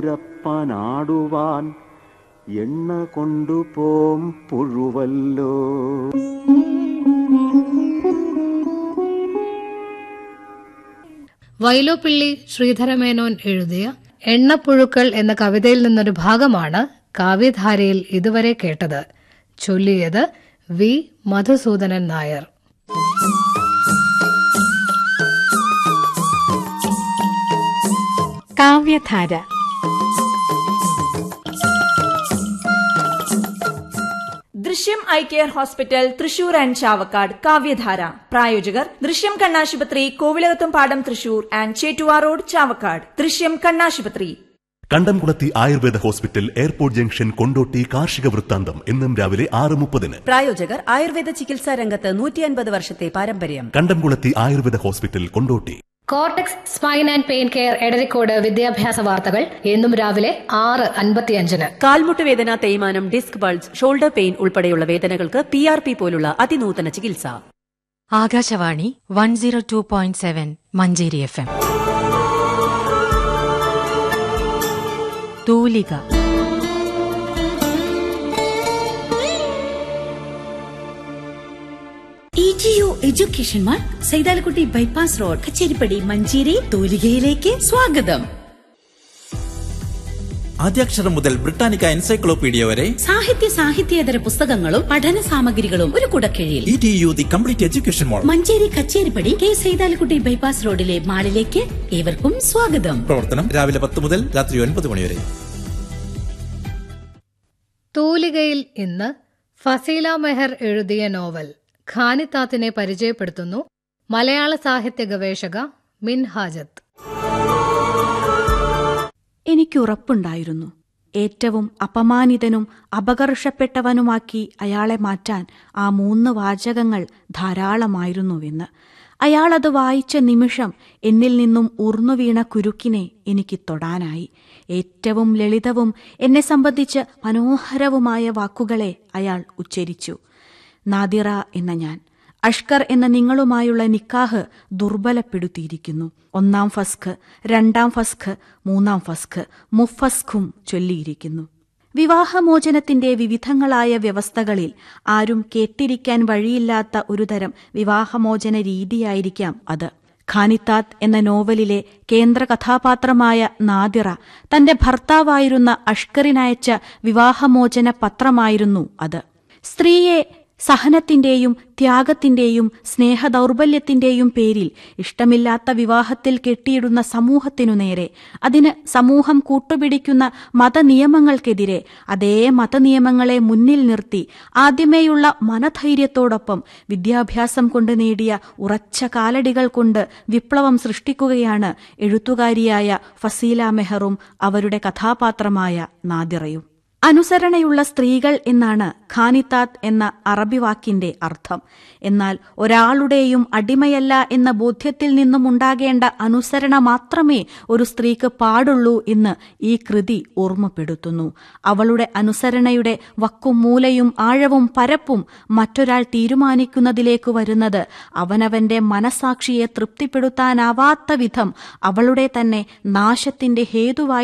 ഉരപ്പനാടുവാൻ എണ്ണ കൊണ്ടുപോം പുഴുവല്ലോ വൈലോപ്പിള്ളി ശ്രീധരമേനോൻ എഴുതിയ എണ്ണപ്പുഴുക്കൾ എന്ന കവിതയിൽ നിന്നൊരു ഭാഗമാണ് കാവ്യധാരയിൽ ഇതുവരെ കേട്ടത് ചൊല്ലിയത് V Madhusoodanan Nair Kavyadhara Drishyam eye care hospital Thrissur and Chavakkad Kavyadhara പ്രായോജകർ ദൃശ്യം കണ്ണാശുപത്രി കോവിലകത്തും പാടം തൃശൂർ ആൻഡ് ചേറ്റുവാ റോഡ് ചാവക്കാട് ദൃശ്യം കണ്ണാശുപത്രി Kandamkulathy Ayurveda hospital airport junction Kondotty കാർഷിക വൃത്താന്തം എന്നും രാവിലെ ആറ് മുപ്പതിന് പ്രായോജകർ ആയുർവേദ ചികിത്സാ രംഗത്ത് നൂറ്റി അൻപത് വർഷത്തെ പാരമ്പര്യം Kandamkulathy Ayurveda hospital Kondotty cortex spine and pain care Edarikode വിദ്യാഭ്യാസ വാർത്തകൾ എന്നും രാവിലെ ആറ് അൻപത്തിയഞ്ചിന് കാൽമുട്ട് വേദന തേയ്മാനം ഡിസ്ക് ബൾജ് ഷോൾഡർ പെയിൻ ഉൾപ്പെടെയുള്ള വേദനകൾക്ക് പി ആർ പി പോലുള്ള അതിനൂതന ചികിത്സ Akashvani one zero two point seven Manjeri F M Thoolika E G U education mall Saithalakutty bypass road Kacheripadi Manjeri തൂലികയിലേക്ക് സ്വാഗതം ആദ്യാക്ഷരം മുതൽ ബ്രിട്ടാനിക്ക എൻസൈക്ലോപീഡിയ വരെ സാഹിത്യ സാഹിത്യേതര പുസ്തകങ്ങളും പഠന സാമഗ്രികളും ഒരു കുടക്കീഴിൽ E T U the complete education mall Manjeri Kacheripadi K Saithalakutty bypass റോഡിലെ മാളിലേക്ക് ഏവർക്കും സ്വാഗതം പ്രവർത്തനം രാവിലെ പത്ത് മുതൽ രാത്രി ഒൻപത് മണി വരെ തൂലികയിൽ ഇന്ന് ഫസീല മെഹർ എഴുതിയ നോവൽ ഖാനിത്താത്തിനെ പരിചയപ്പെടുത്തുന്നു മലയാള സാഹിത്യ ഗവേഷക മിൻഹാജത്ത് എനിക്കുറപ്പുണ്ടായിരുന്നു ഏറ്റവും അപമാനിതനും അപകർഷപ്പെട്ടവനുമാക്കി അയാളെ മാറ്റാൻ ആ മൂന്ന് വാചകങ്ങൾ ധാരാളമായിരുന്നുവെന്ന് അയാളത് വായിച്ച നിമിഷം എന്നിൽ നിന്നും ഊർന്നുവീണ കുരുക്കിനെ എനിക്ക് തൊടാനായി ഏറ്റവും ലളിതവും എന്നെ സംബന്ധിച്ച് മനോഹരവുമായ വാക്കുകളെ അയാൾ ഉച്ചരിച്ചു നാദിറ എന്ന ഞാൻ അഷ്കർ എന്ന നിങ്ങളുമായുള്ള നിക്കാഹ് ദുർബലപ്പെടുത്തിയിരിക്കുന്നു ഒന്നാം ഫസ്ഖ് രണ്ടാം ഫസ്ഖ് മൂന്നാം ഫസ്ഖ് മുഫസ്ഖും ചൊല്ലിയിരിക്കുന്നു വിവാഹമോചനത്തിന്റെ വിവിധങ്ങളായ വ്യവസ്ഥകളിൽ ആരും കേട്ടിരിക്കാൻ വഴിയില്ലാത്ത ഒരുതരം വിവാഹമോചന രീതിയായിരിക്കാം അത് ഖാനിത്താത്ത് എന്ന നോവലിലെ കേന്ദ്ര കഥാപാത്രമായ നാദിറ തന്റെ ഭർത്താവായിരുന്ന അഷ്കറിനയച്ച വിവാഹമോചന പത്രമായിരുന്നു അത് സ്ത്രീയെ സഹനത്തിന്റെയും ത്യാഗത്തിന്റെയും സ്നേഹദൗർബല്യത്തിന്റെയും പേരിൽ ഇഷ്ടമില്ലാത്ത വിവാഹത്തിൽ കെട്ടിയിടുന്ന സമൂഹത്തിനു നേരെ അതിന് സമൂഹം കൂട്ടുപിടിക്കുന്ന മതനിയമങ്ങൾക്കെതിരെ അതേ മതനിയമങ്ങളെ മുന്നിൽ നിർത്തി ആദ്യമേയുള്ള മനധൈര്യത്തോടൊപ്പം വിദ്യാഭ്യാസം കൊണ്ട് നേടിയ ഉറച്ച കാലടികൾ കൊണ്ട് വിപ്ലവം സൃഷ്ടിക്കുകയാണ് എഴുത്തുകാരിയായ ഫസീല മെഹറും അവരുടെ കഥാപാത്രമായ നാദിറയും അനുസരണയുള്ള സ്ത്രീകൾ എന്നാണ് ഖാനിത്താത്ത് എന്ന അറബി വാക്കിന്റെ അർത്ഥം എന്നാൽ ഒരാളുടെയും അടിമയല്ല എന്ന ബോധ്യത്തിൽ നിന്നും ഉണ്ടാകേണ്ട അനുസരണ മാത്രമേ ഒരു സ്ത്രീക്ക് പാടുള്ളൂ എന്ന് ഈ കൃതി ഓർമ്മപ്പെടുത്തുന്നു അവളുടെ അനുസരണയുടെ വക്കും മൂലയും ആഴവും പരപ്പും മറ്റൊരാൾ തീരുമാനിക്കുന്നതിലേക്ക് വരുന്നത് അവനവന്റെ മനസാക്ഷിയെ തൃപ്തിപ്പെടുത്താനാവാത്ത വിധം അവളുടെ തന്നെ നാശത്തിന്റെ ഹേതുവായി